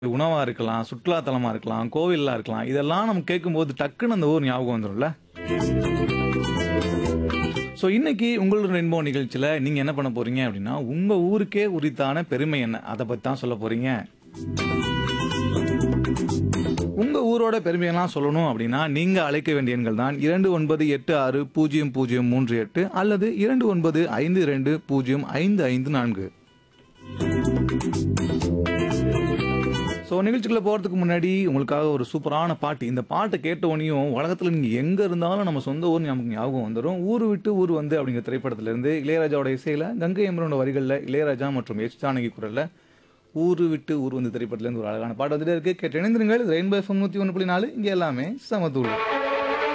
உணவா இருக்கலாம், சுற்றுலாத்தலமா இருக்கலாம், கோவிலா இருக்கலாம். இதெல்லாம் நம்ம கேட்கும்போது டக்குன்னு அந்த ஊர் ஞாபகம் வந்துரும்ல. ஸோ இன்னைக்கு உங்களோட ரெயின்போ நிகழ்ச்சியில நீங்க என்ன பண்ண போறீங்க அப்படின்னா, உங்க ஊருக்கே உரித்தான பெருமை என்ன? அத பத்தி தான் சொல்லப் போறீங்க. உங்க ஊரோட பெருமையெல்லாம் சொல்லணும் அப்படின்னா, நீங்க அழைக்க வேண்டிய எண்கள் தான் 29860038 அல்லது 2952055554. ஸோ நிகழ்ச்சிக்குள்ள போறதுக்கு முன்னாடி உங்களுக்காக ஒரு சூப்பரான பாட்டு. இந்த பாட்ட கேட்ட உடனேயும் உலகத்துல நீங்க எங்க இருந்தாலும் நம்ம சொந்த ஊர் நமக்கு ஞாபகம் வந்துரும். ஊரு விட்டு ஊர் வந்து அப்படிங்கிற திரைப்படத்துல இருந்து இளையராஜாவோட இசையில கங்கை அமரனோட வரிகள்ல இளையராஜா மற்றும் எஸ் ஜானகி குரல்ல ஊரு விட்டு ஊர் வந்து திரைப்படத்துல இருந்து ஒரு அழகான பாட்டு வந்துட்டே இருக்கு. கேட்டு இணைந்திருங்கள். ரெயின்போ எஃப்எம் 101.4 இங்க எல்லாமே சமதூள்.